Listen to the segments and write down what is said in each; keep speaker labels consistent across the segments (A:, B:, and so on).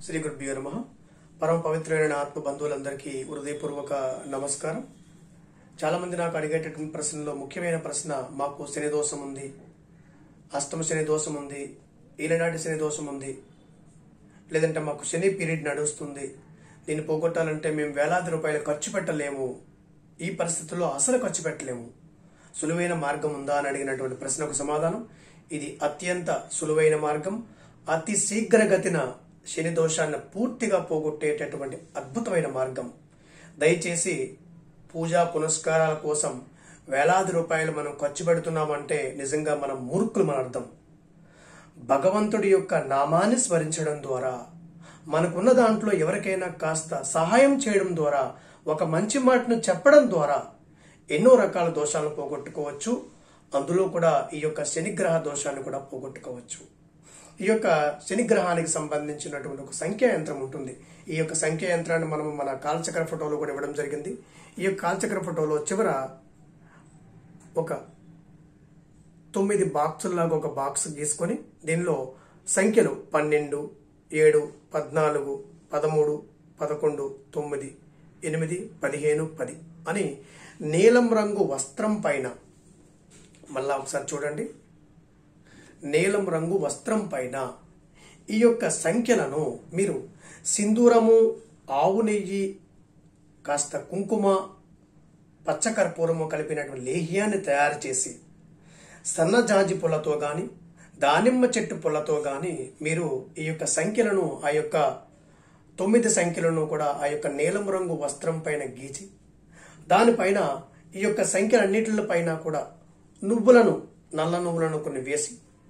A: శ్రీ గురుభ్యో నమ పరమ పవిత్రమైన ఆత్మ బంధువులందరికీ హృదయపూర్వక నమస్కారం చాలా మంది నాకు అడిగేటటువంటి ప్రశ్నలో ముఖ్యమైన ప్రశ్న మాకు శని దోషం ఉంది అష్టమ శని దోషం ఉంది ఈలనాటి శని దోషం ఉంది లేదంటే మాకు శని పీరియడ్ నడుస్తుంది దీన్ని పోగొట్టాలంటే మేము వేలాది రూపాయలు ఖర్చు పెట్టలేము ఈ పరిస్థితుల్లో అసలు ఖర్చు పెట్టలేము సులువైన మార్గం ఉందా అని అడిగినటువంటి ప్రశ్నకు సమాధానం ఇది అత్యంత సులువైన మార్గం అతి శీఘ్రగతిన శని దోషాన్ని పూర్తిగా పోగొట్టేటటువంటి అద్భుతమైన మార్గం దయచేసి పూజా పునస్కారాల కోసం వేలాది రూపాయలు మనం ఖర్చు పెడుతున్నామంటే నిజంగా మనం మూర్ఖులు మన అర్థం భగవంతుడి యొక్క నామాన్ని స్మరించడం ద్వారా మనకున్న దాంట్లో ఎవరికైనా కాస్త సహాయం చేయడం ద్వారా ఒక మంచి మాటను చెప్పడం ద్వారా ఎన్నో రకాల దోషాలను పోగొట్టుకోవచ్చు అందులో కూడా ఈ యొక్క శనిగ్రహ దోషాన్ని కూడా పోగొట్టుకోవచ్చు ఈ యొక్క శనిగ్రహానికి సంబంధించినటువంటి ఒక సంఖ్యా యంత్రం ఉంటుంది ఈ యొక్క సంఖ్యా యంత్రాన్ని మనం మన కాలచక్ర ఫోటోలో కూడా ఇవ్వడం జరిగింది ఈ యొక్క కాలచక్ర ఫోటోలో చివర ఒక తొమ్మిది బాక్సుల్లాగా ఒక బాక్స్ గీసుకొని దీనిలో సంఖ్యలు పన్నెండు ఏడు పద్నాలుగు పదమూడు పదకొండు తొమ్మిది ఎనిమిది పదిహేను పది అని నీలం రంగు వస్త్రం పైన మళ్ళా ఒకసారి చూడండి నీలం రంగు వస్త్రం పైన ఈ యొక్క సంఖ్యలను మీరు సింధూరము ఆవు నెయ్యి కాస్త కుంకుమ పచ్చకర్పూరము కలిపినటువంటి లేహ్యాన్ని తయారు చేసి సన్నజాజి పుల్లతో గాని దానిమ్మ చెట్టు పుల్లతో గాని మీరు ఈ యొక్క సంఖ్యలను ఆ యొక్క తొమ్మిది సంఖ్యలను కూడా ఆ యొక్క నీలం రంగు వస్త్రం పైన గీచి దానిపైన ఈ యొక్క సంఖ్యలన్నిటిపైన కూడా నువ్వులను నల్ల నువ్వులను కొన్ని వేసి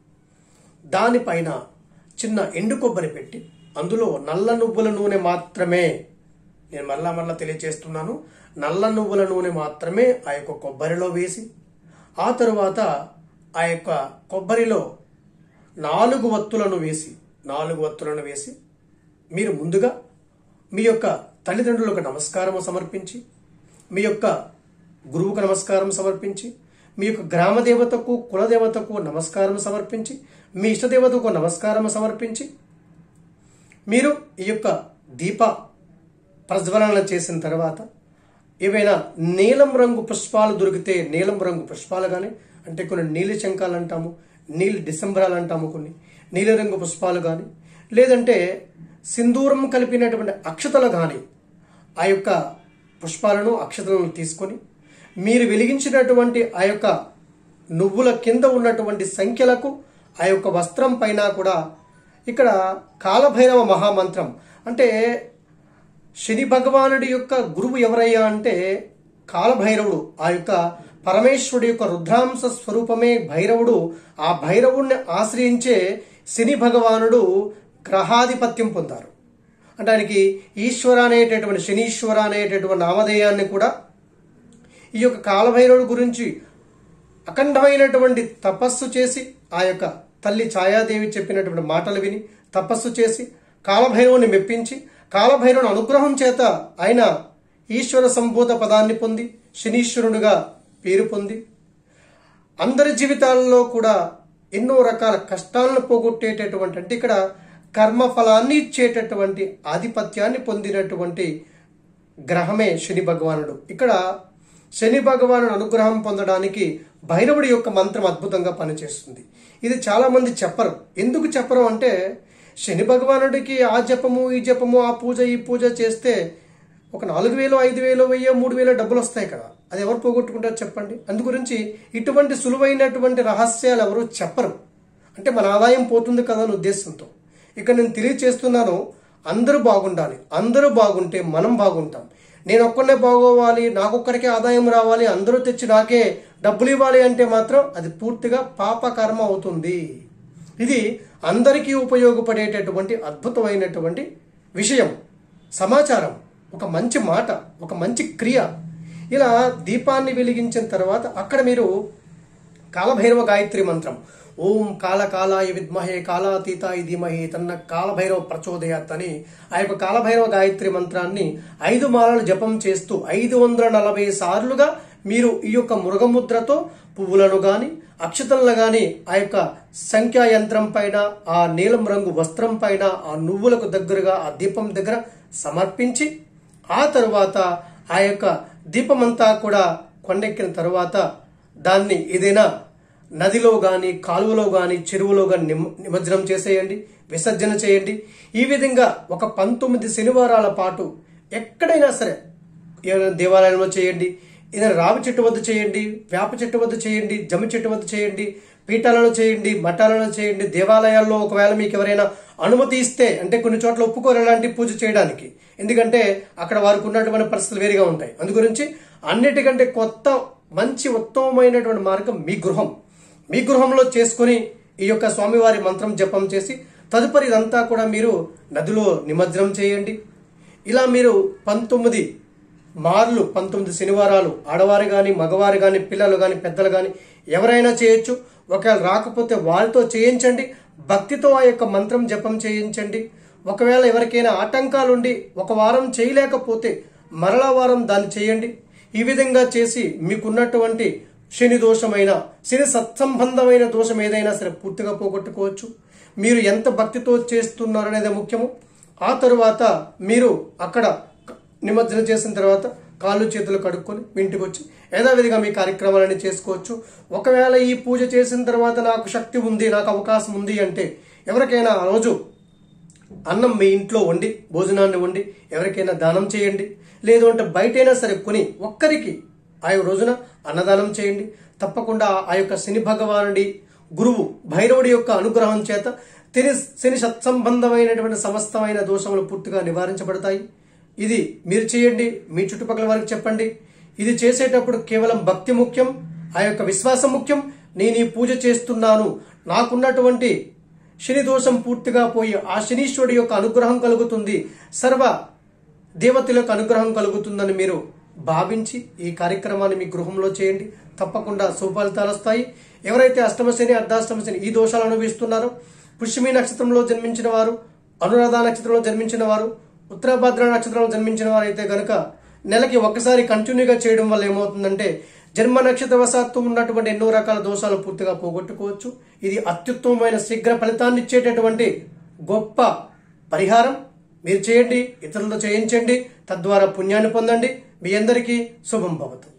A: దానిపైన చిన్న ఎండు కొబ్బరి పెట్టి అందులో నల్ల నువ్వుల నూనె మాత్రమే నేను మళ్ళా మళ్ళా తెలియజేస్తున్నాను నల్ల నువ్వుల నూనె మాత్రమే ఆ యొక్క కొబ్బరిలో వేసి ఆ తరువాత ఆ యొక్క కొబ్బరిలో నాలుగు వత్తులను వేసి నాలుగు వత్తులను వేసి మీరు ముందుగా మీ యొక్క తల్లిదండ్రులకు నమస్కారం సమర్పించి మీ యొక్క గురువుకు నమస్కారం సమర్పించి మీ యొక్క గ్రామ దేవతకు కులదేవతకు నమస్కారం సమర్పించి మీ ఇష్టదేవతకు నమస్కారం సమర్పించి మీరు ఈ యొక్క దీప ప్రజ్వలన చేసిన తర్వాత ఏవైనా నీలం రంగు పుష్పాలు దొరికితే నీలం రంగు పుష్పాలు కానీ అంటే కొన్ని నీలి శంఖాలు అంటాము నీలి డిసెంబరాలు అంటాము కొన్ని నీలిరంగు పుష్పాలు కానీ లేదంటే సింధూరం కలిపినటువంటి అక్షతలు కానీ ఆ యొక్క పుష్పాలను అక్షతలను తీసుకొని మీరు వెలిగించినటువంటి ఆ యొక్క నువ్వుల కింద ఉన్నటువంటి సంఖ్యలకు ఆ యొక్క వస్త్రం పైన కూడా ఇక్కడ కాలభైరవ మహామంత్రం అంటే శని భగవానుడి యొక్క గురువు ఎవరయ్యా అంటే కాలభైరవుడు ఆ యొక్క పరమేశ్వరుడి యొక్క రుద్రాంశ స్వరూపమే భైరవుడు ఆ భైరవుడిని ఆశ్రయించే శని భగవానుడు గ్రహాధిపత్యం పొందారు అంటే ఆయనకి ఈశ్వర అనేటటువంటి శనీశ్వర అనేటటువంటి నామధేయాన్ని కూడా ఈ యొక్క కాలభైరవుడి గురించి అఖండమైనటువంటి తపస్సు చేసి ఆ యొక్క తల్లి ఛాయాదేవి చెప్పినటువంటి మాటలు విని తపస్సు చేసి కాలభైరవుని మెప్పించి కాలభైరవుని అనుగ్రహం చేత ఆయన ఈశ్వర సంభూత పదాన్ని పొంది శనీశ్వరుడుగా పేరు పొంది అందరి జీవితాల్లో కూడా ఎన్నో రకాల కష్టాలను పోగొట్టేటటువంటి అంటే ఇక్కడ కర్మ ఫలాన్ని ఇచ్చేటటువంటి ఆధిపత్యాన్ని పొందినటువంటి గ్రహమే శని భగవానుడు ఇక్కడ శని భగవాను అనుగ్రహం పొందడానికి భైరవుడి యొక్క మంత్రం అద్భుతంగా పనిచేస్తుంది ఇది చాలా మంది చెప్పరు ఎందుకు చెప్పరు అంటే శని భగవానుడికి ఆ జపము ఈ జపము ఆ పూజ ఈ పూజ చేస్తే ఒక నాలుగు వేలు ఐదు వేలు వెయ్యి మూడు వేలు డబ్బులు వస్తాయి కదా అది ఎవరు పోగొట్టుకుంటారు చెప్పండి అందు గురించి ఇటువంటి సులువైనటువంటి రహస్యాలు ఎవరు చెప్పరు అంటే మన ఆదాయం పోతుంది కదా అని ఉద్దేశంతో ఇక నేను తెలియచేస్తున్నాను అందరూ బాగుండాలి అందరూ బాగుంటే మనం బాగుంటాం నేను ఒక్కనే బాగోవాలి నాకొక్కడికే ఆదాయం రావాలి అందరూ తెచ్చి నాకే డబ్బులు ఇవ్వాలి అంటే మాత్రం అది పూర్తిగా పాపకర్మ అవుతుంది ఇది అందరికీ ఉపయోగపడేటటువంటి అద్భుతమైనటువంటి విషయం సమాచారం ఒక మంచి మాట ఒక మంచి క్రియ ఇలా దీపాన్ని వెలిగించిన తర్వాత అక్కడ మీరు కాలభైరవ గాయత్రి మంత్రం ఓం కాల కాలాయ విద్మహే కాలాతీతాయ ధీమహి తన్న కాలభైరవ ప్రచోదయాత్ అని ఆ యొక్క కాలభైరవ గాయత్రి మంత్రాన్ని ఐదు మాలలు జపం చేస్తూ ఐదు వందల నలభై సార్లుగా మీరు ఈ యొక్క మృగముద్రతో పువ్వులను గాని అక్షతలను గాని ఆ యొక్క సంఖ్యా యంత్రం పైన ఆ నీలం రంగు వస్త్రం పైన ఆ నువ్వులకు దగ్గరగా ఆ దీపం దగ్గర సమర్పించి ఆ తరువాత ఆ యొక్క దీపమంతా కూడా కొండెక్కిన తరువాత దాన్ని ఏదైనా నదిలో గాని కాలువలో గాని చెరువులో గాని నిమ- నిమజ్జనం చేసేయండి విసర్జన చేయండి ఈ విధంగా ఒక పంతొమ్మిది శనివారాల పాటు ఎక్కడైనా సరే ఏదైనా దేవాలయంలో చేయండి ఏదైనా రావి చెట్టు వద్ద చేయండి వేప చెట్టు వద్ద చేయండి జమ్మి చెట్టు వద్ద చేయండి పీఠాలలో చేయండి మఠాలలో చేయండి దేవాలయాల్లో ఒకవేళ మీకు ఎవరైనా అనుమతి ఇస్తే అంటే కొన్ని చోట్ల ఒప్పుకోరు ఎలాంటి పూజ చేయడానికి ఎందుకంటే అక్కడ వారికి ఉన్నటువంటి పరిస్థితులు వేరుగా ఉంటాయి అందుగురించి అన్నిటికంటే కొత్త మంచి ఉత్తమమైనటువంటి మార్గం మీ గృహం మీ గృహంలో చేసుకుని ఈ యొక్క స్వామివారి మంత్రం జపం చేసి తదుపరి ఇదంతా కూడా మీరు నదిలో నిమజ్జనం చేయండి ఇలా మీరు పంతొమ్మిది మార్లు పంతొమ్మిది శనివారాలు ఆడవారు కానీ మగవారు కానీ పిల్లలు కానీ పెద్దలు కానీ ఎవరైనా చేయొచ్చు ఒకవేళ రాకపోతే వాళ్ళతో చేయించండి భక్తితో ఆ యొక్క మంత్రం జపం చేయించండి ఒకవేళ ఎవరికైనా ఆటంకాలుండి ఒక వారం చేయలేకపోతే మరలా వారం దాన్ని చేయండి ఈ విధంగా చేసి మీకున్నటువంటి శని దోషమైన శని సత్సంబంధమైన దోషం ఏదైనా సరే పూర్తిగా పోగొట్టుకోవచ్చు మీరు ఎంత భక్తితో చేస్తున్నారనేది ముఖ్యము ఆ తరువాత మీరు అక్కడ నిమజ్జనం చేసిన తర్వాత కాళ్ళు చేతులు కడుక్కొని ఇంటికి వచ్చి యథావిధిగా మీ కార్యక్రమాలన్నీ చేసుకోవచ్చు ఒకవేళ ఈ పూజ చేసిన తర్వాత నాకు శక్తి ఉంది నాకు అవకాశం ఉంది అంటే ఎవరికైనా ఆ రోజు అన్నం మీ ఇంట్లో వండి భోజనాన్ని వండి ఎవరికైనా దానం చేయండి లేదు అంటే బయటైనా సరే కొని ఒక్కరికి ఆ యొక్క రోజున అన్నదానం చేయండి తప్పకుండా ఆ యొక్క శని భగవానుడి గురువు భైరవుడి యొక్క అనుగ్రహం చేత తిని శని సత్సంబంధమైనటువంటి సమస్తమైన దోషములు పూర్తిగా నివారించబడతాయి ఇది మీరు చేయండి మీ చుట్టుపక్కల వారికి చెప్పండి ఇది చేసేటప్పుడు కేవలం భక్తి ముఖ్యం ఆ యొక్క విశ్వాసం ముఖ్యం నేను ఈ పూజ చేస్తున్నాను నాకున్నటువంటి శని దోషం పూర్తిగా పోయి ఆ శనీశ్వరుడి యొక్క అనుగ్రహం కలుగుతుంది సర్వ దేవతలకు అనుగ్రహం కలుగుతుందని మీరు భావించి ఈ కార్యక్రమాన్ని మీ గృహంలో చేయండి తప్పకుండా సుఫలితాలు వస్తాయి ఎవరైతే అష్టమ శని అర్ధాష్టమ శని ఈ దోషాలు అనుభవిస్తున్నారో పుష్యమి నక్షత్రంలో జన్మించిన వారు అనురాధ నక్షత్రంలో జన్మించిన వారు ఉత్తరాభద్ర నక్షత్రంలో జన్మించిన వారు అయితే గనుక నెలకి ఒక్కసారి కంటిన్యూగా చేయడం వల్ల ఏమవుతుందంటే జన్మ నక్షత్ర వశాత్తు ఉన్నటువంటి ఎన్నో రకాల దోషాలు పూర్తిగా పోగొట్టుకోవచ్చు ఇది అత్యుత్తమమైన శీఘ్ర ఫలితాన్ని ఇచ్చేటటువంటి గొప్ప పరిహారం మీరు చేయండి ఇతరులతో చేయించండి తద్వారా పుణ్యాన్ని పొందండి మీ అందరికీ శుభం భవతు